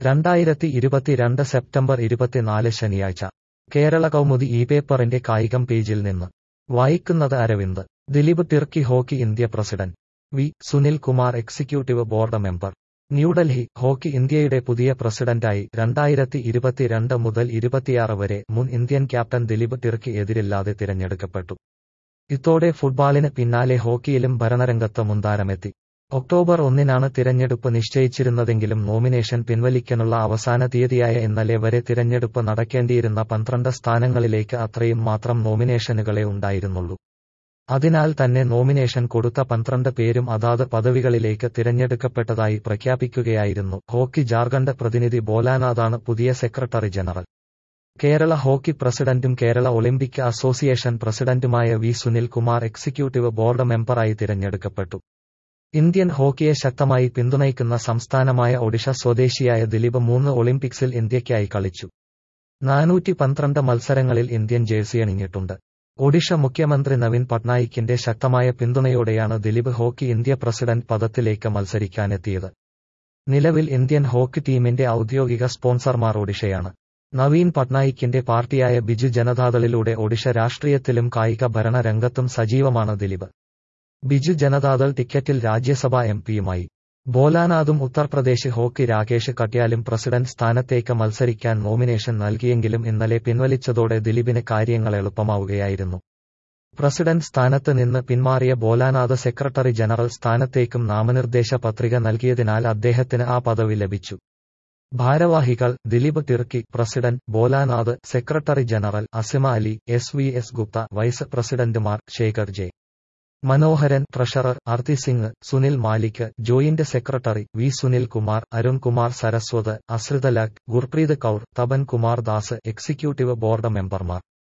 രണ്ടായിരത്തി ഇരുപത്തിരണ്ട് സെപ്റ്റംബർ ഇരുപത്തിനാല് ശനിയാഴ്ച കേരള കൗമുദി ഈ പേപ്പറിന്റെ കായികം പേജിൽ നിന്ന് വായിക്കുന്നത് Aravind Dilip Tirkey hockey India president V Sunil Kumar executive board member New Delhi hockey ഇന്ത്യയുടെ പുതിയ പ്രസിഡന്റായി രണ്ടായിരത്തി ഇരുപത്തിരണ്ട് മുതൽ ഇരുപത്തിയാറ് വരെ മുൻ ഇന്ത്യൻ ക്യാപ്റ്റൻ ദിലീപ് തിർക്കി എതിരില്ലാതെ തിരഞ്ഞെടുക്കപ്പെട്ടു ഇതോടെ ഫുട്ബോളിന് പിന്നാലെ ഹോക്കിയിലും ഭരണരംഗത്ത് മുന്താരമെത്തി ഒക്ടോബർ ഒന്നിനാണ് തിരഞ്ഞെടുപ്പ് നിശ്ചയിച്ചിരുന്നതെങ്കിലും നോമിനേഷൻ പിൻവലിക്കാനുള്ള അവസാന തീയതിയായ ഇന്നലെ വരെ തിരഞ്ഞെടുപ്പ് നടക്കേണ്ടിയിരുന്ന പന്ത്രണ്ട് സ്ഥാനങ്ങളിലേക്ക് അത്രയും മാത്രം നോമിനേഷനുകളെ ഉണ്ടായിരുന്നുള്ളൂ അതിനാൽ തന്നെ നോമിനേഷൻ കൊടുത്ത പന്ത്രണ്ട് പേരും അതാത് പദവികളിലേക്ക് തിരഞ്ഞെടുക്കപ്പെട്ടതായി പ്രഖ്യാപിക്കുകയായിരുന്നു ഹോക്കി ജാർഖണ്ഡ് പ്രതിനിധി ബോലാനാഥാണ് പുതിയ സെക്രട്ടറി ജനറൽ കേരള ഹോക്കി പ്രസിഡന്റും കേരള ഒളിമ്പിക് അസോസിയേഷൻ പ്രസിഡന്റുമായ V Sunil Kumar executive board മെമ്പറായി തിരഞ്ഞെടുക്കപ്പെട്ടു ഇന്ത്യൻ ഹോക്കിയെ ശക്തമായി പിന്തുണയ്ക്കുന്ന സംസ്ഥാനമായ ഒഡീഷ സ്വദേശിയായ ദിലീപ് മൂന്ന് ഒളിമ്പിക്സിൽ ഇന്ത്യയ്ക്കായി കളിച്ചു നാനൂറ്റി പന്ത്രണ്ട് മത്സരങ്ങളിൽ ഇന്ത്യൻ ജേഴ്സി അണിഞ്ഞിട്ടുണ്ട് ഒഡീഷ മുഖ്യമന്ത്രി നവീൻ പട്നായിക്കിന്റെ ശക്തമായ പിന്തുണയോടെയാണ് ദിലീപ് ഹോക്കി ഇന്ത്യ പ്രസിഡന്റ് പദത്തിലേക്ക് മത്സരിക്കാനെത്തിയത് നിലവിൽ ഇന്ത്യൻ ഹോക്കി ടീമിന്റെ ഔദ്യോഗിക സ്പോൺസർമാർ ഒഡീഷയാണ് നവീൻ പട്നായിക്കിന്റെ പാർട്ടിയായ ബിജു ജനതാദളിലൂടെ ഒഡീഷ രാഷ്ട്രീയത്തിലും കായിക ഭരണ രംഗത്തും സജീവമാണ് ദിലീപ് ബിജു ജനതാദൾ ടിക്കറ്റിൽ രാജ്യസഭാ എം പിയുമായി ബോലാനാഥും ഉത്തർപ്രദേശ് ഹോക്കി രാകേഷ് കട്യാലും പ്രസിഡന്റ് സ്ഥാനത്തേക്ക് മത്സരിക്കാൻ നോമിനേഷൻ നൽകിയെങ്കിലും ഇന്നലെ പിൻവലിച്ചതോടെ ദിലീപിന് കാര്യങ്ങൾ എളുപ്പമാവുകയായിരുന്നു പ്രസിഡന്റ് സ്ഥാനത്ത് നിന്ന് പിന്മാറിയ ബോലാനാഥ് സെക്രട്ടറി ജനറൽ സ്ഥാനത്തേക്കും നാമനിർദ്ദേശ പത്രിക നൽകിയതിനാൽ അദ്ദേഹത്തിന് ആ പദവി ലഭിച്ചു ഭാരവാഹികൾ Dilip Tirkey president Bholanath secretary general Asima Ali S V S Gupta vice പ്രസിഡന്റുമാർ Shekhar J Manoharan treasurer Aarti Singh Sunil Malik joint secretary V Sunil Kumar Arun Kumar Saraswat Asrita Lak Gurpreet Kaur Tapan Kumar Das executive board മെമ്പർമാർ